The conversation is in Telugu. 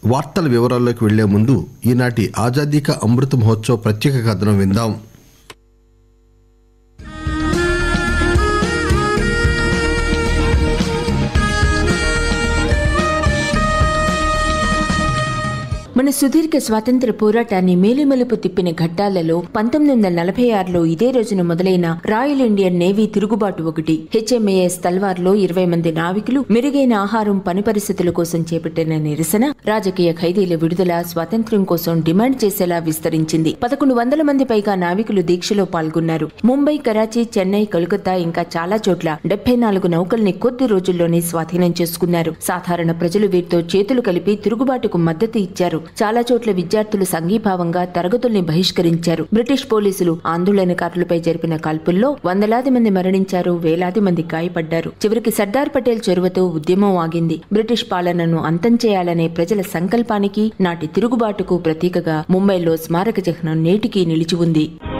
వార్తల వివరాల్లోకి వెళ్లే ముందు ఈనాటి ఆజాదీ కా అమృత మహోత్సవ్ ప్రత్యేక కథనం విందాం మన సుదీర్ఘ స్వాతంత్ర పోరాటాన్ని మేలుమలుపు తిప్పిన ఘట్టాలలో పంతొమ్మిది వందల నలభై ఆరులో ఇదే రోజున మొదలైన రాయల్ ఇండియన్ నేవీ తిరుగుబాటు ఒకటి హెచ్ఎంఏఎస్ తల్వార్ లో ఇరవై మంది నావికులు మెరుగైన ఆహారం పని పరిస్థితుల కోసం చేపట్టిన నిరసన రాజకీయ ఖైదీల విడుదల స్వాతంత్ర్యం కోసం డిమాండ్ చేసేలా విస్తరించింది పదకొండు వందల మంది పైగా నావికులు దీక్షలో పాల్గొన్నారు ముంబై కరాచీ చెన్నై కోల్కతా ఇంకా చాలా చోట్ల డెబ్బై నాలుగు నౌకల్ని కొద్ది రోజుల్లోనే స్వాధీనం చేసుకున్నారు సాధారణ ప్రజలు వీరితో చేతులు కలిపి తిరుగుబాటుకు మద్దతు ఇచ్చారు చాలా చోట్ల విద్యార్థులు సంఘీభావంగా తరగతుల్ని బహిష్కరించారు బ్రిటిష్ పోలీసులు ఆందోళనకారులపై జరిపిన కాల్పుల్లో వందలాది మంది మరణించారు వేలాది మంది గాయపడ్డారు చివరికి సర్దార్ పటేల్ చొరవతో ఉద్యమం ఆగింది బ్రిటిష్ పాలనను అంతం చేయాలనే ప్రజల సంకల్పానికి నాటి తిరుగుబాటుకు ప్రతీకగా ముంబైలో స్మారక చిహ్నం నేటికీ నిలిచి ఉంది